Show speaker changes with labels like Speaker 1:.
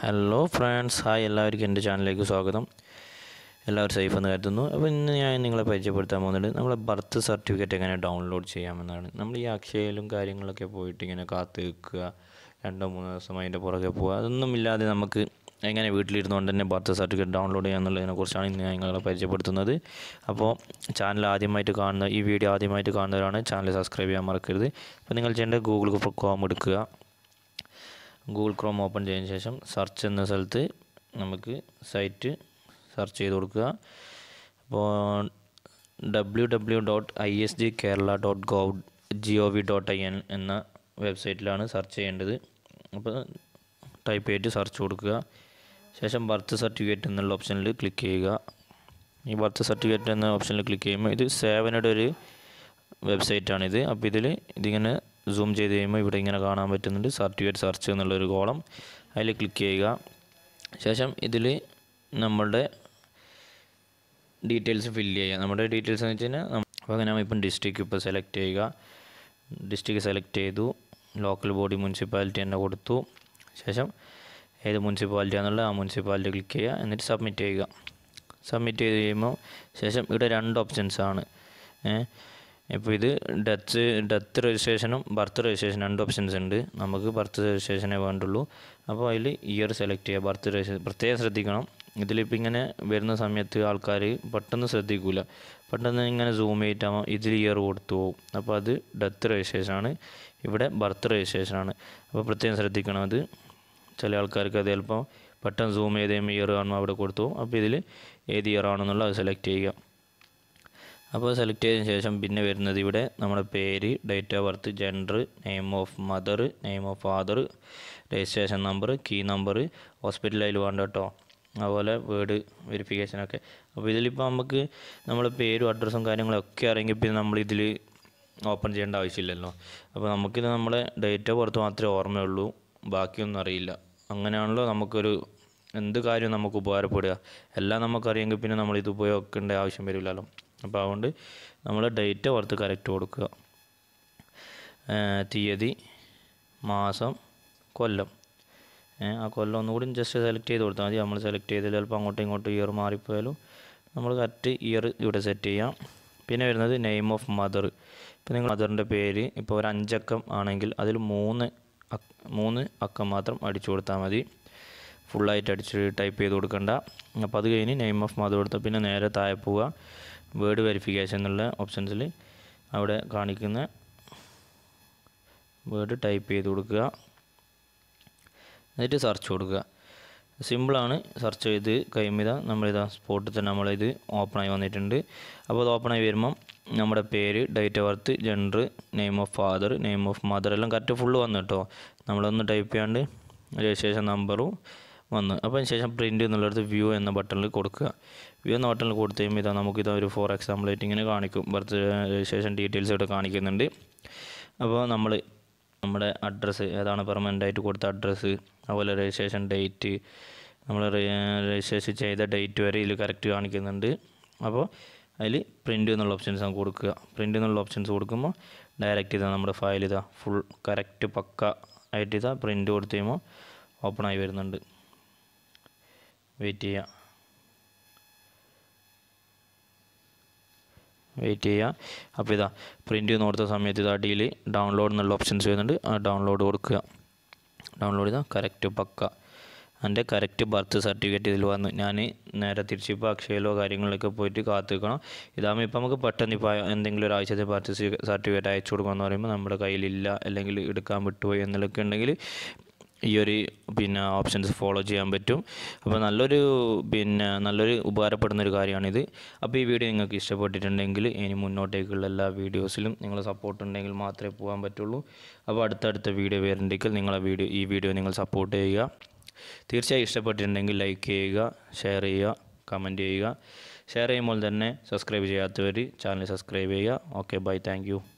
Speaker 1: hello friends hi എല്ലാവർക്കും എൻ്റെ ചാനലിലേക്ക് സ്വാഗതം എല്ലാവരും സേഫ് എന്ന് കരുതുന്നു അപ്പോൾ ഇന്ന് ഞാൻ നിങ്ങളെ പരിചയപ്പെടുത്താൻ പോകുന്നത് നമ്മളെ ബർത്ത് സർട്ടിഫിക്കറ്റ് എങ്ങനെ ഡൗൺലോഡ് ചെയ്യാമെന്നാണ് നമ്മൾ ഈ അക്ഷയയിലും കാര്യങ്ങളൊക്കെ പോയിട്ട് ഇങ്ങനെ കാത്ത് നിൽക്കുക രണ്ടോ മൂന്നോ ദിവസം അതിൻ്റെ പുറകെ പോവുക അതൊന്നും ഇല്ലാതെ നമുക്ക് എങ്ങനെ വീട്ടിലിരുന്നുകൊണ്ട് തന്നെ ബർത്ത് സർട്ടിഫിക്കറ്റ് ഡൗൺലോഡ് ചെയ്യാന്നുള്ളതിനെ കുറിച്ചാണ് ഇന്ന് ഞാൻ നിങ്ങളെ പരിചയപ്പെടുത്തുന്നത് അപ്പോൾ ചാനൽ ആദ്യമായിട്ട് കാണുന്ന ഈ വീഡിയോ ആദ്യമായിട്ട് കാണുന്നവരാണ് ചാനൽ സബ്സ്ക്രൈബ് ചെയ്യാൻ മറക്കരുത് അപ്പോൾ നിങ്ങൾ ചെയ്യേണ്ട ഗൂഗിൾ ക്രോം എടുക്കുക ഗൂഗിൾ ക്രോം ഓപ്പൺ ചെയ്തതിന് ശേഷം സെർച്ച് എന്ന സ്ഥലത്ത് നമുക്ക് സൈറ്റ് സെർച്ച് ചെയ്ത് കൊടുക്കുക അപ്പോൾ W W dot I S G Kerala dot gov G O V dot I N എന്ന വെബ്സൈറ്റിലാണ് സെർച്ച് ചെയ്യേണ്ടത് അപ്പോൾ ടൈപ്പ് ചെയ്തിട്ട് സെർച്ച് കൊടുക്കുക ശേഷം ബർത്ത് സർട്ടിഫിക്കറ്റ് എന്നുള്ള ഓപ്ഷനിൽ ക്ലിക്ക് ചെയ്യുക ഈ ബർത്ത് സർട്ടിഫിക്കറ്റ് എന്ന ഓപ്ഷനിൽ ക്ലിക്ക് ചെയ്യുമ്പോൾ ഇത് സേവനയുടെ ഒരു വെബ്സൈറ്റാണിത് അപ്പോൾ ഇതിൽ ഇതിങ്ങനെ സൂം ചെയ്ത് കഴിയുമ്പോൾ ഇവിടെ ഇങ്ങനെ കാണാൻ പറ്റുന്നുണ്ട് സർട്ടിഫിക്കറ്റ് സെർച്ച് എന്നുള്ളൊരു കോളം അതിൽ ക്ലിക്ക് ചെയ്യുക ശേഷം ഇതിൽ നമ്മളുടെ ഡീറ്റെയിൽസ് ഫില്ല് ചെയ്യുക നമ്മുടെ ഡീറ്റെയിൽസ് എന്ന് വെച്ച് കഴിഞ്ഞാൽ അപ്പോൾ അങ്ങനെ ഇപ്പം ഡിസ്ട്രിക്ട് ഇപ്പോൾ സെലക്ട് ചെയ്യുക ഡിസ്ട്രിക്ട് സെലക്ട് ചെയ്തു ലോക്കൽ ബോഡി മുനിസിപ്പാലിറ്റി തന്നെ കൊടുത്തു ശേഷം ഏത് മുനിസിപ്പാലിറ്റി ആണെന്നുള്ള ആ മുനിസിപ്പാലിറ്റി ക്ലിക്ക് ചെയ്യുക എന്നിട്ട് സബ്മിറ്റ് ചെയ്യുക സബ്മിറ്റ് ചെയ്ത് കഴിയുമ്പോൾ ശേഷം ഇവിടെ രണ്ട് ഓപ്ഷൻസ് ആണ് ഇപ്പോൾ ഇത് ഡെത്ത് ഡെത്ത് രജിസ്ട്രേഷനും ബർത്ത് രജിസ്ട്രേഷൻ രണ്ട് ഓപ്ഷൻസ് ഉണ്ട് നമുക്ക് ബർത്ത് രജിസ്ട്രേഷനേ വേണ്ടുള്ളൂ അപ്പോൾ അതിൽ ഇയർ സെലക്ട് ചെയ്യുക ബർത്ത് രജിസ്ട്രേഷൻ പ്രത്യേകം ശ്രദ്ധിക്കണം ഇതിലിപ്പോൾ ഇങ്ങനെ വരുന്ന സമയത്ത് ആൾക്കാർ പെട്ടെന്ന് ശ്രദ്ധിക്കില്ല പെട്ടെന്ന് ഇങ്ങനെ സൂം ചെയ്തിട്ടാകുമ്പോൾ ഇതിൽ ഇയർ കൊടുത്തു പോകും അപ്പോൾ അത് ഡെത്ത് രജിസ്ട്രേഷനാണ് ഇവിടെ ബർത്ത് രജിസ്ട്രേഷനാണ് അപ്പോൾ പ്രത്യേകം ശ്രദ്ധിക്കണം അത് ചില ആൾക്കാർക്ക് അത് ചിലപ്പോൾ പെട്ടെന്ന് സൂം ചെയ്ത് കഴിയുമ്പോൾ ഇയർ കാണുമ്പോൾ അവിടെ കൊടുത്തു പോകും അപ്പോൾ ഇതിൽ ഏത് ഇയർ ആണെന്നുള്ളത് അത് സെലക്ട് ചെയ്യുക അപ്പോൾ സെലക്ട് ചെയ്തതിന് ശേഷം പിന്നെ വരുന്നത് ഇവിടെ നമ്മുടെ പേര് date of birth gender name of mother name of father registration number key number hospital അതിൽ വേണ്ട കേട്ടോ അതുപോലെ വേർഡ് വെരിഫിക്കേഷനൊക്കെ അപ്പോൾ ഇതിലിപ്പോൾ നമുക്ക് നമ്മളെ പേരും അഡ്രസ്സും കാര്യങ്ങളൊക്കെ അറിയെങ്കിൽ പിന്നെ നമ്മളിതിൽ ഓപ്പൺ ചെയ്യേണ്ട ആവശ്യമില്ലല്ലോ അപ്പോൾ നമുക്കിത് നമ്മളെ ഡേറ്റ് ഓഫ് ബർത്ത് മാത്രമേ ഓർമ്മയുള്ളൂ ബാക്കിയൊന്നും അറിയില്ല അങ്ങനെയാണല്ലോ നമുക്കൊരു എന്ത് കാര്യം നമുക്ക് ഉപകാരപ്പെടുക എല്ലാം നമുക്കറിയെങ്കിൽ പിന്നെ നമ്മൾ ഇത് ഉപയോഗിക്കേണ്ട ആവശ്യം വരില്ലല്ലോ അപ്പോൾ അതുകൊണ്ട് നമ്മൾ ഡേറ്റ് ഓർത്ത് കറക്റ്റ് കൊടുക്കുക തീയതി മാസം കൊല്ലം ആ കൊല്ലം ഒന്നുകൂടി ജസ്റ്റ് സെലക്ട് ചെയ്ത് കൊടുത്താൽ മതി നമ്മൾ സെലക്ട് ചെയ്ത് ചിലപ്പോൾ അങ്ങോട്ടും ഇങ്ങോട്ടും ഇയർ മാറിപ്പോയാലും നമ്മൾ കറക്റ്റ് ഇയർ ഇവിടെ സെറ്റ് ചെയ്യാം പിന്നെ വരുന്നത് നെയിം ഓഫ് മദർ ഇപ്പോൾ നിങ്ങൾ മദറിൻ്റെ പേര് ഇപ്പോൾ ഒരു അഞ്ചക്കം ആണെങ്കിൽ അതിൽ മൂന്ന് മൂന്ന് അക്കം മാത്രം അടിച്ചു കൊടുത്താൽ മതി ഫുള്ളായിട്ട് അടിച്ച് ടൈപ്പ് ചെയ്ത് കൊടുക്കണ്ട അപ്പോൾ അത് കഴിഞ്ഞ് നെയിം ഓഫ് മദർ കൊടുത്താൽ പിന്നെ നേരെ താഴെ പോവുക വേർഡ് വെരിഫിക്കേഷൻ എന്നുള്ള ഓപ്ഷൻസിൽ അവിടെ കാണിക്കുന്ന വേർഡ് ടൈപ്പ് ചെയ്ത് കൊടുക്കുക എന്നിട്ട് സെർച്ച് കൊടുക്കുക സിമ്പിളാണ് സെർച്ച് ചെയ്ത് കഴിയുമ്പോൾ നമ്മളിതാ സ്പോട്ടിൽ തന്നെ നമ്മളിത് ഓപ്പണായി വന്നിട്ടുണ്ട് അപ്പോൾ അത് ഓപ്പണായി വരുമ്പം നമ്മുടെ പേര് date of birth gender name of father name of mother എല്ലാം കറക്റ്റ് ഫുള്ള് വന്നു കേട്ടോ നമ്മളൊന്ന് ടൈപ്പ് ചെയ്യാണ്ട് രജിസ്ട്രേഷൻ നമ്പറും വന്നു അപ്പോൾ അതിന് ശേഷം പ്രിൻറ്റ് എന്നുള്ളിടത്ത് വ്യൂ എന്ന ബട്ടണിൽ കൊടുക്കുക വ്യൂ എന്ന ബട്ടണിൽ കൊടുത്തു കഴിയുമ്പോൾ ഇതാ നമുക്കിത് ഒരു ഫോർ എക്സാമ്പിൾ ആയിട്ട് ഇങ്ങനെ കാണിക്കും ബർത്ത് രജിസ്ട്രേഷൻ ഡീറ്റെയിൽസ് ഇവിടെ കാണിക്കുന്നുണ്ട് അപ്പോൾ നമ്മൾ നമ്മുടെ അഡ്രസ്സ് ഏതാണ് പെർമനൻ്റ് ആയിട്ട് കൊടുത്ത അഡ്രസ്സ് അതുപോലെ രജിസ്ട്രേഷൻ ഡേറ്റ് നമ്മൾ രജിസ്ട്രേഷൻ ചെയ്ത ഡേറ്റ് വരെ ഇതിൽ കറക്റ്റ് കാണിക്കുന്നുണ്ട് അപ്പോൾ അതിൽ പ്രിൻ്റ് എന്നുള്ള ഓപ്ഷൻസ് നമുക്ക് കൊടുക്കുക പ്രിൻ്റ് എന്നുള്ള ഓപ്ഷൻസ് കൊടുക്കുമ്പോൾ ഡയറക്റ്റ് ഇതാ നമ്മുടെ ഫയൽ ഇതാ ഫുൾ കറക്റ്റ് പക്ക ആയിട്ട് ഇതാ പ്രിൻ്റ് കൊടുത്ത് കഴിയുമ്പോൾ ഓപ്പണായി വരുന്നുണ്ട് വെയിറ്റ് ചെയ്യുക വെയിറ്റ് ചെയ്യുക അപ്പോൾ ഇതാ പ്രിൻ്റ് ചെയ്യുന്ന കൊടുത്ത സമയത്ത് ഇത് അടിയിൽ ഡൗൺലോഡ് എന്നുള്ള ഓപ്ഷൻസ് വരുന്നുണ്ട് ആ ഡൗൺലോഡ് കൊടുക്കുക ഡൗൺലോഡ് ചെയ്താൽ കറക്റ്റ് പക്ക എൻ്റെ കറക്റ്റ് ബർത്ത് സർട്ടിഫിക്കറ്റ് ഇതിൽ വന്നു ഞാൻ നേരെ തിരിച്ചിപ്പോൾ അക്ഷയയിലോ കാര്യങ്ങളിലൊക്കെ പോയിട്ട് കാത്തു നിൽക്കണം ഇതാകുമ്പോൾ ഇപ്പോൾ നമുക്ക് പെട്ടെന്ന് ഇപ്പോൾ എന്തെങ്കിലും ഒരു ആവശ്യത്തിന് ബർത്ത് സർട്ടിഫിക്കറ്റ് അയച്ചു കൊടുക്കുകയെന്ന് പറയുമ്പോൾ നമ്മുടെ കയ്യിലില്ല അല്ലെങ്കിൽ എടുക്കാൻ വിട്ടുപോയി എന്നുള്ളതൊക്കെ ഉണ്ടെങ്കിൽ ഈ ഒരു പിന്നെ ഓപ്ഷൻസ് ഫോളോ ചെയ്യാൻ പറ്റും അപ്പോൾ നല്ലൊരു പിന്നെ നല്ലൊരു ഉപകാരപ്പെടുന്ന ഒരു കാര്യമാണിത് അപ്പോൾ ഈ വീഡിയോ നിങ്ങൾക്ക് ഇഷ്ടപ്പെട്ടിട്ടുണ്ടെങ്കിൽ ഇനി മുന്നോട്ടേക്കുള്ള എല്ലാ വീഡിയോസിലും നിങ്ങളെ സപ്പോർട്ട് ഉണ്ടെങ്കിൽ മാത്രമേ പോകാൻ പറ്റുള്ളൂ അപ്പോൾ അടുത്തടുത്ത വീഡിയോ വരുന്നുണ്ടെങ്കിൽ നിങ്ങളെ വീഡിയോ ഈ വീഡിയോ നിങ്ങൾ സപ്പോർട്ട് ചെയ്യുക തീർച്ചയായും ഇഷ്ടപ്പെട്ടിട്ടുണ്ടെങ്കിൽ ലൈക്ക് ചെയ്യുക ഷെയർ ചെയ്യുക കമൻറ്റ് ചെയ്യുക ഷെയർ ചെയ്യുമ്പോൾ തന്നെ സബ്സ്ക്രൈബ് ചെയ്യാത്തവർ ചാനൽ സബ്സ്ക്രൈബ് ചെയ്യുക ഓക്കെ ബൈ താങ്ക്